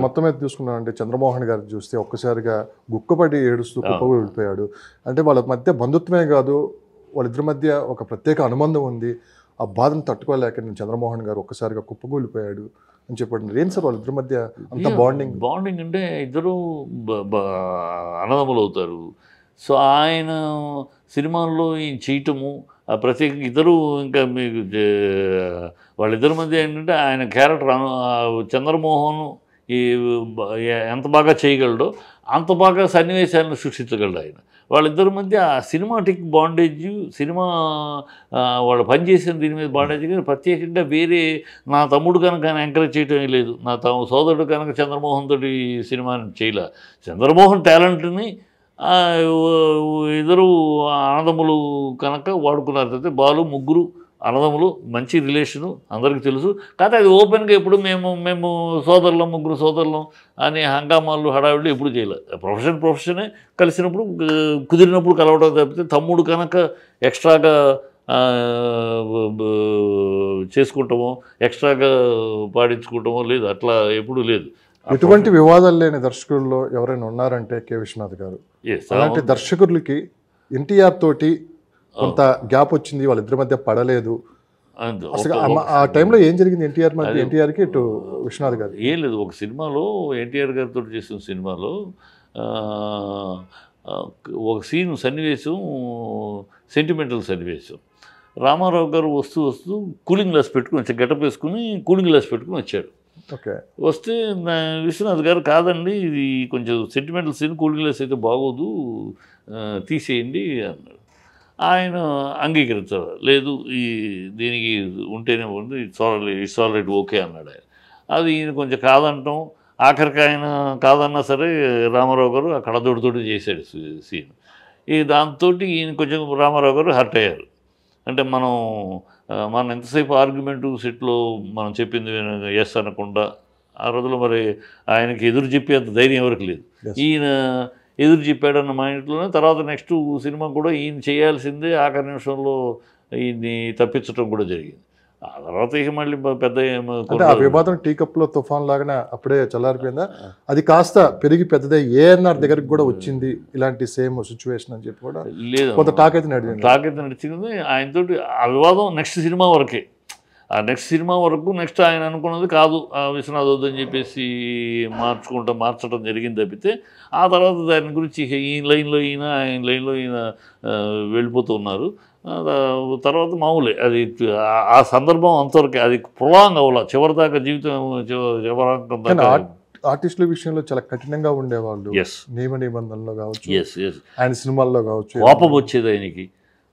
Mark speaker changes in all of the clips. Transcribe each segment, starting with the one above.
Speaker 1: మొత్తం మీద చూసుకున్నామంటే చంద్రమోహన్ గారు చూస్తే ఒక్కసారిగా గుక్కపడి ఏడుస్తూ కుప్పగా వెళ్ళిపోయాడు అంటే వాళ్ళ మధ్య బంధుత్వమే కాదు వాళ్ళిద్దరి మధ్య ఒక ప్రత్యేక అనుబంధం ఉంది ఆ బాధను తట్టుకోలేక నేను చంద్రమోహన్ గారు ఒక్కసారిగా కుప్పకూలిపోయాడు అని చెప్పాడు ఏం సార్ వాళ్ళిద్దరి మధ్య అంత బాండింగ్
Speaker 2: బాండింగ్ అంటే ఇద్దరు బ- బ- అన్నదమ్ములు అవుతారు సో ఆయన సినిమాల్లో ఈయన చేయటము ఆ ప్రత్యేక ఇద్దరు ఇంకా మీకు జే- వాళ్ళిద్దరి మధ్య ఏంటంటే ఆయన క్యారెక్టర్ అను- ఆ చంద్రమోహన్ ఈ బ- ఎ- ఎంత బాగా చేయగలడో అంత బాగా సన్నివేశాలను సృష్టించగలడు ఆయన వాళ్ళిద్దరి మధ్య ఆ సినిమాటిక్ బాండేజ్ సినిమా ఆ, వాళ్ళు పనిచేసిన దీని మీద బాండేజ్ కానీ ప్రత్యేకంగా వేరే నా తమ్ముడు కనుక ఆయన ఎంకరేజ్ చేయటం లేదు నా తమ సోదరుడు కనుక చంద్రమోహన్ తోటి సినిమాని చేయలే చంద్రమోహన్ టాలెంట్ని ఆ, ఓ- ఇద్దరు అన్నదమ్ములు కనుక వాడుకున్నారు అయితే బాలు ముగ్గురు అన్నదమ్ములు మంచి రిలేషను అందరికీ తెలుసు కాకపోతే అది ఓపెన్గా ఎప్పుడు మేము మేము సోదరులం ముగ్గురు సోదరులం అని హంగామాలు హడావిడి ఎప్పుడు చేయలేదు ప్రొఫెషన్ ప్రొఫెషనే కలిసినప్పుడు కు- కుదిరినప్పుడు కలవడం తప్పితే తమ్ముడు కనుక ఎక్స్ట్రాగా ఆ, బ- బ- చేసుకుంటామో ఎక్స్ట్రాగా పాడించుకుంటామో లేదు అట్లా ఎప్పుడూ లేదు
Speaker 1: ఎటువంటి వివాదాలు లేని దర్శకుల్లో ఎవరైనా ఉన్నారంటే కె విశ్వనాథ్ గారు
Speaker 2: Yes,
Speaker 1: అలాంటి దర్శకులకి ఎన్టీఆర్ తోటి కొంత గ్యాప్ వచ్చింది వాళ్ళిద్దరి మధ్య పడలేదు
Speaker 2: అంతే.
Speaker 1: అసలు
Speaker 2: ఒక-
Speaker 1: ఆ- ఆ టైంలో ఏం జరిగింది ఎన్టీఆర్ మధ్య ఎన్టీఆర్కి ఇటు విశ్వనాథ్ గారు
Speaker 2: ఏం లేదు ఒక సినిమాలో ఎన్టీఆర్ గారితో చేసిన సినిమాలో ఆ, ఆ, ఒక సీన్ సన్నివేశం సెంటిమెంటల్ సన్నివేశం రామారావు గారు వస్తూ వస్తూ కూలింగ్ గ్లాస్ పెట్టుకుని వచ్చి గెటప్ వేసుకుని కూలింగ్ గ్లాస్ పెట్టుకుని వచ్చాడు
Speaker 1: ఓకే
Speaker 2: వస్తే నా విశ్వనాథ్ గారు కాదండి ఇది కొంచెం సెంటిమెంటల్ సీన్ కూలింగ్ గ్లాస్ అయితే బాగోదు ఆ, తీసేయండి అన్నాడు ఆయన అంగీకరించారు లేదు ఈ దీనికి ఉంటేనే ఉంది it's all it's all right okay అన్నాడు ఆయన అది ఈయన కొంచెం కాదంటాం ఆఖరికి ఆయన కాదన్నా సరే రామారావు గారు ఆ కడదోడితోటి చేశాడు సీ- సీన్ ఈ దాంతో ఈయన కొంచెం రామారావు గారు హర్ట్ అయ్యారు అంటే మనం ఆ, మనం ఎంతసేపు ఆర్గ్యుమెంటు సెట్లో మనం చెప్పింది ఎస్ అనకుండా ఆ రోజులో మరి ఆయనకి ఎదురు చెప్పే అంత ధైర్యం ఎవరికి లేదు
Speaker 1: Yes.
Speaker 2: ఈయన ఎదురు చెప్పాడన్న మైండ్లోనే తర్వాత నెక్స్ట్ సినిమా కూడా ఈయన చేయాల్సిందే ఆఖరి నిమిషంలో ఈయన్ని తప్పించడం కూడా జరిగింది ఆ తర్వాత ఇక మళ్ళీ బ- పెద్ద ఏం
Speaker 1: అంటే ఆ వివాదం టీ కప్ లో తుఫాన్ లాగానే అప్పుడే చల్లారిపోయిందా అది కాస్త పెరిగి పెద్దదై ఏఎన్ఆర్ దగ్గరికి కూడా వచ్చింది ఇలాంటి సేమ్ సిచ్యువేషన్ అని చెప్పి కూడా
Speaker 2: లేదు
Speaker 1: కొంత టాక్ అయితే నడిచింది
Speaker 2: టాక్ అయితే నడిచింది ఆయనతోటి ఆ వివాదం నెక్స్ట్ సినిమా వరకే ఆ నెక్స్ట్ సినిమా వరకు నెక్స్ట్ ఆయన అనుకున్నది కాదు ఆ విశ్వనాథ్ వద్దని చెప్పేసి మార్చుకుంటాం మార్చడం జరిగింది తప్పితే ఆ తర్వాత దాని గురించి ఇక ఈ లైన్లో ఈయన ఆయన లైన్లో ఈయన ఆ, వెళ్ళిపోతూ ఉన్నారు ఆ, తర్వాత మామూలే అది ఆ- ఆ సందర్భం అంతవరకే అది ప్రొలాంగ్ అవ్వాల చివరిదాకా జీవితం చివ- చివరాంకం
Speaker 1: కానీ
Speaker 2: దాకా
Speaker 1: ఆర్ట్- ఆర్టిస్టుల విషయంలో చాలా కఠినంగా ఉండేవాళ్ళు
Speaker 2: ఎస్
Speaker 1: నియమ నిబంధనలో కావచ్చు
Speaker 2: ఎస్ ఎస్
Speaker 1: ఆయన సినిమాల్లో కావచ్చు
Speaker 2: కోపం వచ్చేది ఆయనకి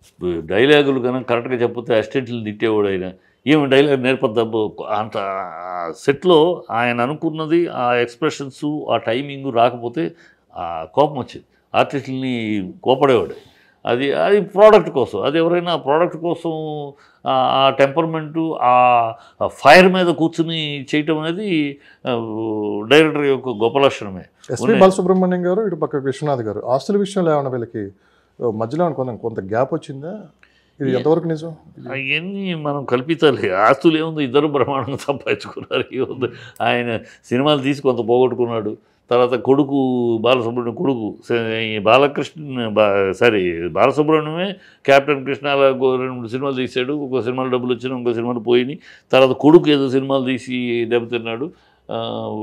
Speaker 2: డైలాగులు కనుక కరెక్ట్గా చెప్పితే అసిస్టెంట్లు తిట్టేవాడు ఆయన ఏమి డైలాగ్ నేర్పద్దాము అంత సెట్లో ఆయన అనుకున్నది ఆ ఎక్స్ప్రెషన్స్ ఆ టైమింగ్ రాకపోతే ఆ కోపం వచ్చేది ఆర్టిస్టులని కోపడేవాడు అది అది ప్రోడక్ట్ కోసం అది ఎవరైనా ఆ ప్రోడక్ట్ కోసం ఆ ఆ టెంపర్మెంటు ఆ ఫైర్ మీద కూర్చుని చేయటం అనేది ఆ, డైరెక్టర్ యొక్క గొప్ప లక్షణమే
Speaker 1: ఎస్పి
Speaker 2: ఉన్నాయి.
Speaker 1: బాలసుబ్రహ్మణ్యం గారు ఇటు పక్క విశ్వనాథ్ గారు ఆస్తుల విషయంలో ఏమైనా వీళ్ళకి ఓ, మధ్యలో ఏమైనా కొంత కొంత గ్యాప్ వచ్చిందా ఇది ఎంతవరకు నిజం
Speaker 2: అవన్నీ మనం కల్పితాలి ఆస్తులు ఏముంది ఇద్దరు బ్రహ్మాండంగా సంపాదించుకున్నారు ఏముంది ఆయన సినిమాలు తీసి కొంత పోగొట్టుకున్నాడు తర్వాత కొడుకు బాలసుబ్రహ్మణ్యం కొడుకు స- ఈ బాలకృష్ణ బా సారీ బాలసుబ్రహ్మణ్యమే కెప్టెన్ కృష్ణ అలా ఒక రెండు మూడు సినిమాలు తీశాడు ఒక సినిమాలు డబ్బులు వచ్చినా ఇంకో సినిమాలు పోయినాయి తర్వాత కొడుకు ఏదో సినిమాలు తీసి దెబ్బతిన్నాడు ఆ,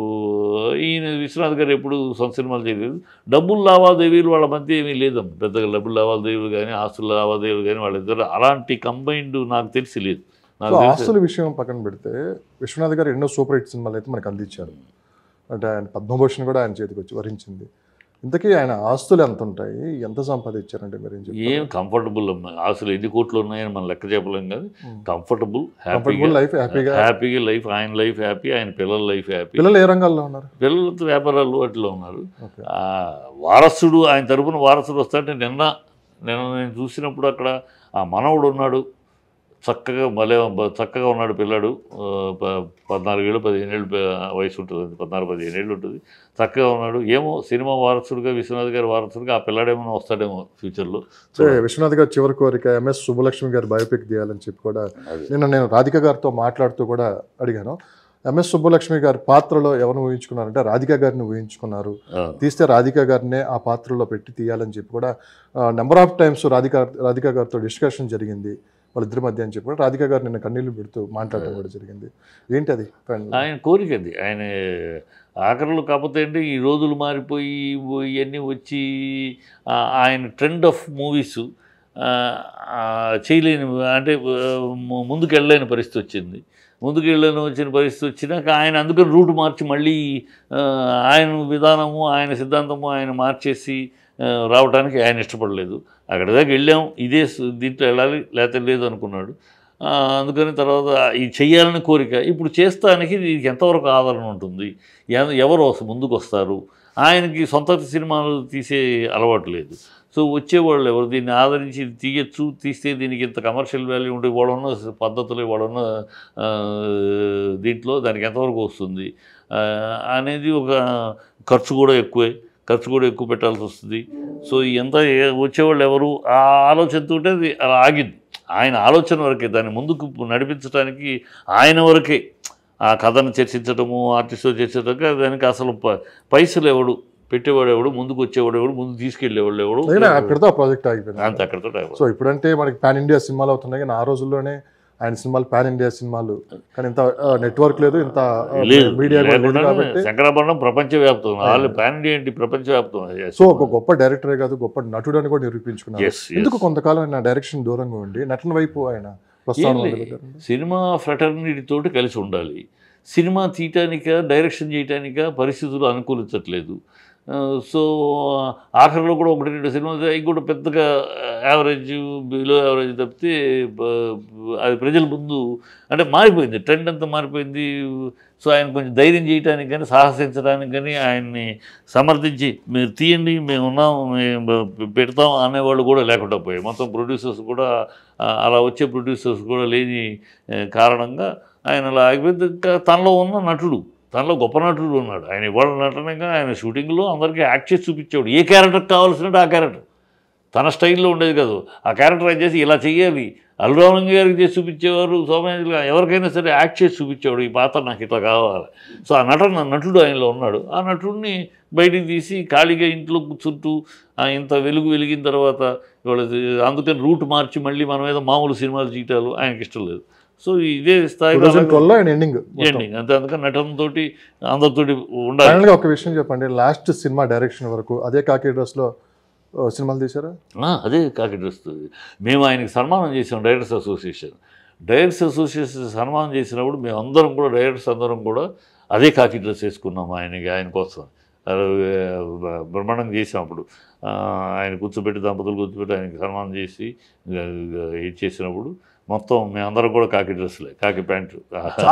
Speaker 2: ఈయన విశ్వనాథ్ గారు ఎప్పుడు సొంత సినిమాలు చేయలేదు డబ్బులు లావాదేవీలు వాళ్ళ మధ్య ఏమీ లేదమ్మ పెద్దగా డబ్బులు లావాదేవీలు కానీ ఆస్తుల లావాదేవీలు కానీ వాళ్ళిద్దరు అలాంటి కంబైన్డ్ నాకు తెలిసి లేదు నాకు
Speaker 1: సో
Speaker 2: తెలిసి
Speaker 1: ఆస్తుల విషయం పక్కన పెడితే విశ్వనాథ్ గారు ఎన్నో సూపర్ హిట్ సినిమాలు అయితే మనకు అందించారు అంటే ఆయన పద్మభూషణ్ కూడా ఆయన చేతికి వచ్చి వరించింది ఇంతకీ ఆయన ఆస్తులు ఎంత ఉంటాయి ఎంత సంపాదించారంటే మీరు ఏం చెప్తారు
Speaker 2: ఏం కంఫర్టబుల్ అమ్మా ఆస్తులు ఎన్ని కోట్లు ఉన్నాయని మనం లెక్క చెప్పలేం కానీ కంఫర్టబుల్
Speaker 1: కంఫర్టబుల్
Speaker 2: హ్యాపీగా
Speaker 1: లైఫ్ హ్యాపీగా
Speaker 2: హ్యాపీగా లైఫ్ ఆయన లైఫ్ హ్యాపీ ఆయన పిల్లల లైఫ్ హ్యాపీ
Speaker 1: పిల్లలు ఏ రంగాల్లో ఉన్నారు
Speaker 2: పిల్లలతో వ్యాపారాలు వాటిలో ఉన్నారు
Speaker 1: ఓకే
Speaker 2: ఆ, వారసుడు ఆయన తరపున వారసుడు వస్తాంటే నిన్న నిన్న నేను చూసినప్పుడు అక్కడ ఆ మనవడు ఉన్నాడు చక్కగా భలే బ- చక్కగా ఉన్నాడు పిల్లాడు ఆ, ప- పద్నాలుగేళ్ళు పదిహేను ఏళ్ళు ప- వయసు ఉంటుంది పద్నాలుగు పదిహేను ఏళ్ళు ఉంటుంది చక్కగా ఉన్నాడు ఏమో సినిమా వారసుడుగా విశ్వనాథ్ గారి వారసుడుగా ఆ పిల్లాడేమో వస్తాడేమో ఫ్యూచర్లో
Speaker 1: సో విశ్వనాథ్ గారు చివరి కోరిక ఎంఎస్ సుబ్బలక్ష్మి గారు బయోపిక్ తీయాలని చెప్పి కూడా
Speaker 2: అది.
Speaker 1: నిన్న నేను రాధిక గారితో మాట్లాడుతూ కూడా అడిగాను ఎంఎస్ సుబ్బలక్ష్మి గారి పాత్రలో ఎవరిని ఊహించుకున్నారంటే రాధిక గారిని ఊహించుకున్నారు
Speaker 2: ఆ,
Speaker 1: తీస్తే రాధిక గారినే ఆ పాత్రలో పెట్టి తీయాలని చెప్పి కూడా number of times Radhika Radhika గారితో డిస్కషన్ జరిగింది వాళ్ళిద్దరి మధ్య అని చెప్పి కూడా రాధిక గారు నిన్న కన్నీళ్లు పెడుతూ మాట్లాడటం కూడా జరిగింది ఏంటి అది final?
Speaker 2: ఆయన కోరిక అది ఆయన ఆఖరిలో కాకపోతే అంటే ఈ రోజులు మారిపోయి ఇవన్నీ వచ్చి ఆ, ఆయన ట్రెండ్ ఆఫ్ మూవీస్ చేయలేని అంటే ఆ, ము- ముందుకు వెళ్ళలేని పరిస్థితి వచ్చింది ముందుకు వెళ్ళని వచ్చిన పరిస్థితి వచ్చినాక ఆయన అందుకని రూట్ మార్చి మళ్ళీ ఆ, ఆయన విధానము ఆయన సిద్ధాంతము ఆయన మార్చేసి ఆ, రావడానికి ఆయన ఇష్టపడలేదు అక్కడ దాకా వెళ్ళాం ఇదే సు- దీంట్లో వెళ్ళాలి లేకపోతే లేదు అనుకున్నాడు ఆ, అందుకని తర్వాత ఇది చెయ్యాలని కోరిక ఇప్పుడు చేస్తానికి దీనికి ఎంతవరకు ఆదరణ ఉంటుంది ఎవ- ఎవరు వస్త- ముందుకు వస్తారు ఆయనకి సొంత సినిమాలు తీసే అలవాటు లేదు సో వచ్చేవాళ్ళు ఎవరు దీన్ని ఆదరించి ఇది తీయచ్చు తీస్తే దీనికి ఇంత కమర్షియల్ వాల్యూ ఉంటే వాడున్న పద్ధతులు వాడున్న ఆ, దీంట్లో దానికి ఎంతవరకు వస్తుంది ఆ, అనేది ఒక ఖర్చు కూడా ఎక్కువే ఖర్చు కూడా ఎక్కువ పెట్టాల్సి వస్తుంది సో ఎంత ఏ- వచ్చేవాళ్ళు ఎవరు ఆ ఆలోచనతో అది అలా ఆగింది ఆయన ఆలోచన వరకే దాన్ని ముందుకు నడిపించడానికి ఆయన వరకే ఆ కథను చర్చించడము ఆర్టిస్ట్తో చర్చించడం దానికి అసలు ప- పైసలు ఎవడు పెట్టేవాడు ఎవడు ముందుకు వచ్చేవాడు ఎవడు ముందు తీసుకెళ్ళేవాడు ఎవడు
Speaker 1: అయినా అక్కడితో ఆ ప్రాజెక్ట్ ఆగిపోయింది
Speaker 2: అంత అక్కడితో అయిపోయింది.
Speaker 1: సో ఇప్పుడంటే మనకి పాన్ ఇండియా సినిమాలు అవుతున్నాయి కానీ ఆ రోజుల్లోనే ఆయన సినిమాలు పాన్ ఇండియా సినిమాలు కానీ ఇంత నెట్వర్క్ లేదు ఇంత
Speaker 2: లేదు
Speaker 1: మీడియా కూడా లేదు
Speaker 2: లేకుండానే
Speaker 1: కాబట్టి
Speaker 2: శంకరాభరణం ప్రపంచవ్యాప్తం వాళ్ళు పాన్ ఇండియా ఏంటి ప్రపంచవ్యాప్తం
Speaker 1: సో ఒక గొప్ప డైరెక్టరే కాదు గొప్ప నటుడు అని కూడా నిరూపించుకున్నారు
Speaker 2: Yes, yes.
Speaker 1: ఎందుకు కొంతకాలం ఆయన డైరెక్షన్ దూరంగా ఉండి నటన వైపు ఆయన ప్రస్థానం
Speaker 2: ఏం లే.
Speaker 1: మొదలుపెట్టారు?
Speaker 2: సినిమా ఫ్రెటర్నిటీ తోటి కలిసి ఉండాలి సినిమా తీయటానిక డైరెక్షన్ చేయటానిక పరిస్థితులు అనుకూలించట్లేదు ఆ, సో ఆఖరిలో కూడా ఒకటి రెండు సినిమాలు అవి కూడా పెద్దగా యావరేజ్ బిలో యావరేజ్ తప్పితే బ- అది ప్రజల ముందు అంటే మారిపోయింది ట్రెండ్ అంతా మారిపోయింది సో ఆయన కొంచెం ధైర్యం చేయడానికి కానీ సాహసించడానికి కానీ ఆయన్ని సమర్థించి మీరు తీయండి మేము ఉన్నాం మేము పెడతాం అనేవాళ్ళు కూడా లేకుండా పోయాయి మొత్తం ప్రొడ్యూసర్స్ కూడా ఆ, అలా వచ్చే ప్రొడ్యూసర్స్ కూడా లేని ఆ, కారణంగా ఆయన అలా ఆగిపోయింది ఇంకా తనలో ఉన్న నటుడు తనలో గొప్ప నటుడు ఉన్నాడు ఆయన ఇవాళ నటనగా ఆయన షూటింగ్లో అందరికీ యాక్ట్ చేసి చూపించేవాడు ఏ క్యారెక్టర్ కావాల్సినట్టు ఆ క్యారెక్టర్ తన స్టైల్లో ఉండేది కాదు ఆ క్యారెక్టర్ ఆయన చేసి ఇలా చెయ్యాలి అల్లురామలింగ గారికి చేసి చూపించేవారు సోమయాజులు ఎవరికైనా సరే యాక్ట్ చేసి చూపించేవాడు ఈ పాత్ర నాకు ఇట్లా కావాలి సో ఆ నటన నటుడు ఆయనలో ఉన్నాడు ఆ నటుడిని బయటికి తీసి ఖాళీగా ఇంట్లో కూర్చుంటూ ఆ ఇంత వెలుగు వెలిగిన తర్వాత ఇవాళ అందుకని రూట్ మార్చి మళ్ళీ మనం ఏదో మామూలు సినిమాలు తీయటాలు ఆయనకి ఇష్టం లేదు సో ఇదే స్థాయిలో
Speaker 1: 2012 లో ఆయన ఎండింగ్
Speaker 2: ఎండింగ్ అంతే అందుకని నటనతోటి అందరితోటి ఉండాలి
Speaker 1: ఫైనల్ గా ఒక విషయం చెప్పండి లాస్ట్ సినిమా డైరెక్షన్ వరకు అదే కాకి డ్రెస్ లో ఓ, సినిమాలు తీసారా
Speaker 2: ఆ, అదే కాకి వస్తుంది మేము ఆయనకి సన్మానం చేసాం డైరెక్టర్స్ అసోసియేషన్ డైరెక్టర్స్ అసోసియేషన్ సన్మానం చేసినప్పుడు మేము అందరం కూడా డైరెక్టర్స్ అందరం కూడా అదే కాకి డ్రెస్ వేసుకున్నాం ఆయనకి ఆయన కోసం అది, ఆ, బ్రహ్మాండంగా చేసాం అప్పుడు ఆ, ఆయన కూర్చోబెట్టి దంపతులు కూర్చోబెట్టి ఆయనకి సన్మానం చేసి ఇది చేసినప్పుడు మొత్తం మేమందరం కూడా కాకి డ్రెస్సులే కాకి ప్యాంటు